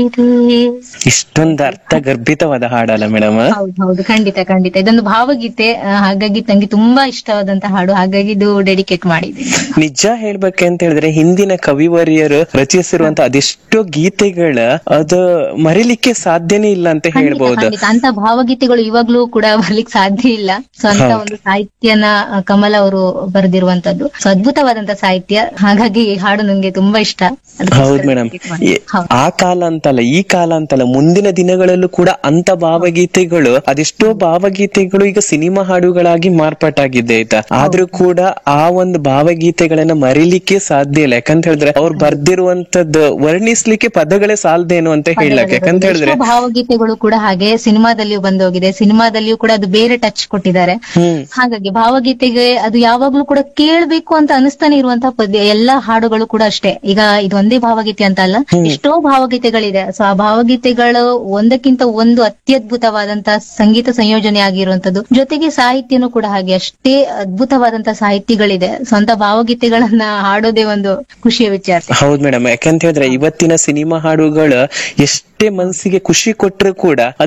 ಇಷ್ಟೊಂದು ಅರ್ಥ ಗರ್ಭಿತವಾದ ಹಾಡಲ್ಲ ಮೇಡಮ್ ಹೌದು ಹೌದು ಖಂಡಿತ ಖಂಡಿತ ಇದೊಂದು ಭಾವಗೀತೆ ಆ, ಹಾಗಾಗಿ ನಂಗೆ ತುಂಬಾ ಇಷ್ಟವಾದಂತ ಹಾಡು ಹಾಗಾಗಿ ಇದು ಡೆಡಿಕೇಟ್ ಮಾಡಿದ್ದೀನಿ ನಿಜ ಹೇಳ್ಬೇಕಂತ ಹೇಳಿದ್ರೆ ಹಿಂದಿನ ಕವಿವರಿಯರು ರಚಿಸಿರುವಂತ ಅದೆಷ್ಟೋ ಗೀತೆಗಳ ಅದು ಮರಿಲಿಕ್ಕೆ ಸಾಧ್ಯನೇ ಇಲ್ಲ ಅಂತ ಖಂಡಿತ, ಹೇಳ್ಬಹುದು ಖಂಡಿತ ಅಂತ ಭಾವಗೀತೆಗಳು ಇವಾಗ್ಲೂ ಕೂಡ ಬರ್ಲಿಕ್ಕೆ ಸಾಧ್ಯ ಇಲ್ಲ ಸೊ ಅಂತ ಹೌದು. ಒಂದು ಸಾಹಿತ್ಯನ ಆ, ಕಮಲ ಅವರು ಬರೆದಿರುವಂತದ್ದು ಸೊ ಅದ್ಭುತವಾದಂತ ಸಾಹಿತ್ಯ ಹಾಗಾಗಿ ಈ ಹಾಡು ನಂಗೆ ತುಂಬಾ ಇಷ್ಟ ಅದಕ್ಕೋಸ್ಕರ ಹೌದು ಮೇಡಮ್ dedicate ಮಾಡಿದ್ದೀನಿ. ಹೌದು. ಆ ಕಾಲ ಅಂತಲ್ಲ ಈ ಕಾಲ ಅಂತಲ್ಲ ಮುಂದಿನ ದಿನಗಳಲ್ಲೂ ಕೂಡ ಅಂತ ಭಾವಗೀತೆಗಳು ಅದೆಷ್ಟೋ ಭಾವಗೀತೆಗಳು ಈಗ ಸಿನಿಮಾ ಹಾಡುಗಳಾಗಿ ಮಾರ್ಪಾಟಾಗಿದೆ ಆಯ್ತಾ ಆದ್ರೂ ಕೂಡ ಆ ಒಂದು ಭಾವಗೀತೆಗಳನ್ನ ಮರಿಲಿಕ್ಕೆ ಸಾಧ್ಯ ಇಲ್ಲ ಯಾಕಂತ ಹೇಳಿದ್ರೆ ಅವ್ರು ಬರ್ದಿರುವಂತದ್ದು ವರ್ಣಿಸ್ಲಿಕ್ಕೆ ಪದಗಳೇ ಸಾಲದೇನು ಅಂತ ಹೇಳಕ್ ಯಾಕಂತ ಹೇಳಿದ್ರೆ ಎಷ್ಟೋ ಭಾವಗೀತೆಗಳು ಕೂಡ ಹಾಗೆ ಸಿನಿಮಾದಲ್ಲಿಯೂ ಬಂದೋಗಿದೆ ಸಿನಿಮಾದಲ್ಲಿಯೂ ಕೂಡ ಅದು ಬೇರೆ ಟಚ್ ಕೊಟ್ಟಿದ್ದಾರೆ ಹ್ಮ್ ಹಾಗಾಗಿ ಭಾವಗೀತೆಗೆ ಅದು ಯಾವಾಗ್ಲೂ ಕೂಡ ಕೇಳ್ಬೇಕು ಅಂತ ಅನಿಸ್ತಾನೆ ಇರುವಂತಹ ಪದ್ಯ ಎಲ್ಲಾ ಹಾಡುಗಳು ಕೂಡ ಅಷ್ಟೇ ಈಗ ಇದು ಒಂದೇ ಭಾವಗೀತೆ ಅಂತ ಅಲ್ಲ ಎಷ್ಟೋ ಭಾವಗೀತೆಗಳಿದೆ ಸೊ ಆ ಭಾವಗೀತೆಗಳು ಒಂದಕ್ಕಿಂತ ಒಂದು ಅತ್ಯದ್ಭುತವಾದಂತಹ ಸಂಗೀತ ಸಂಯೋಜನೆ ಆಗಿರುವಂತದ್ದು ಜೊತೆಗೆ ಸಾಹಿತ್ಯನೂ ಕೂಡ ಹಾಗೆ ಅಷ್ಟೇ ಅದ್ಭುತವಾದಂತಹ ಸಾಹಿತ್ಯಗಳಿದೆ ಸ್ವಂತ ಭಾವಗೀತೆಗಳನ್ನ ಹಾಡೋದೇ ಒಂದು ಖುಷಿಯ ವಿಚಾರ ಹೌದ್ ಮೇಡಮ್ ಯಾಕಂತ ಹೇಳಿದ್ರೆ ಇವತ್ತಿನ ಸಿನಿಮಾ ಹಾಡುಗಳು ಎಷ್ಟೇ ಮನಸ್ಸಿಗೆ ಖುಷಿ ಕೊಟ್ಟರು ಕೂಡ